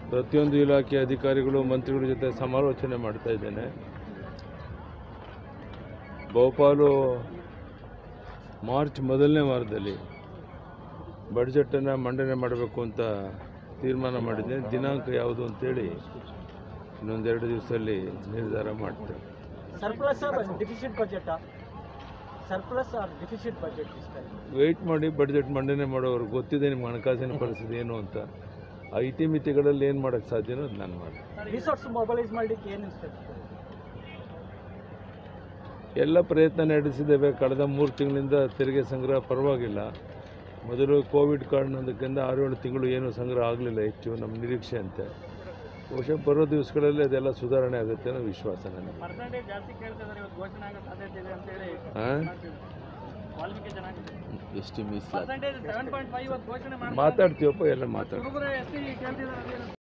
ಪ್ರತಿಯೊಂದು ಇಲಾಖೆ ಅಧಿಕಾರಿಗಳು ಮಂತ್ರಿಗಳ ಜೊತೆ ಸಮಾಲೋಚನೆ ಮಾಡ್ತಾ ಇದ್ದೇನೆ ಬಹುಪಾಲು ಮಾರ್ಚ್ ಮೊದಲನೇ ವಾರದಲ್ಲಿ ಬಡ್ಜೆಟನ್ನು ಮಂಡನೆ ಮಾಡಬೇಕು ಅಂತ ತೀರ್ಮಾನ ಮಾಡಿದ್ದೇನೆ ದಿನಾಂಕ ಯಾವುದು ಅಂತೇಳಿ ಇನ್ನೊಂದೆರಡು ದಿವಸದಲ್ಲಿ ನಿರ್ಧಾರ ಮಾಡ್ತೇವೆ surplus deficit budget surplus or deficit budget wait ಮಾಡಿ ಬಡ್ಜೆಟ್ ಮಂಡನೆ ಮಾಡೋರು ಗೊತ್ತಿದೆ ನಿಮ್ಗೆ ಹಣಕಾಸಿನ ಪರಿಸ್ಥಿತಿ ಏನು ಅಂತ ಆ ಇತಿಮಿತಿಗಳಲ್ಲಿ ಏನು ಮಾಡೋಕ್ಕೆ ಸಾಧ್ಯನೋ ಅದು ನಾನು ಮಾಡಿ ರಿಸೋರ್ಸ್ ಮೊಬೈಲೈಸ್ ಮಾಡಲಿಕ್ಕೆ ಏನು ಸ್ಟೆಪ್ಸ್ ಎಲ್ಲ ಪ್ರಯತ್ನ ನಡೆಸಿದ್ದೇವೆ ಕಳೆದ ಮೂರು ತಿಂಗಳಿಂದ ತೆರಿಗೆ ಸಂಗ್ರಹ ಪರವಾಗಿಲ್ಲ ಮೊದಲು ಕೋವಿಡ್ ಕಾರಣದಿಂದ ಆರು ಏಳು ತಿಂಗಳು ಏನು ಸಂಗ್ರಹ ಆಗಲಿಲ್ಲ ಹೆಚ್ಚು ನಮ್ಮ ನಿರೀಕ್ಷೆ ಅಂತೆ ಬಹುಶಃ ಬರೋ ದಿವಸಗಳಲ್ಲಿ ಅದೆಲ್ಲ ಸುಧಾರಣೆ ಆಗುತ್ತೆ ಅನ್ನೋ ವಿಶ್ವಾಸ ನನಗೆ ಪರ್ಸೆಂಟೇಜ್ ಜಾಸ್ತಿ ಕೇಳ್ತಿದ್ದಾರೆ ಇವತ್ತು ಘೋಷಣೆ ಆಗೋ ಸಾಧ್ಯತೆ ಇದೆ ಅಂತ ಹೇಳಿ ಹಾಂ ವಾಲ್ಮೀಕಿ ಜನಾಂಗ ಎಷ್ಟು miss percentage seven point five ಇವತ್ತು ಘೋಷಣೆ ಮಾಡಿ ಮಾತಾಡ್ತೀವಪ್ಪ ಎಲ್ಲ ಮಾತಾಡ್ತೀವಿ ಹುಡುಗರು ಎಷ್ಟು ಕೇಳ್ತಿದ್ದಾರೆ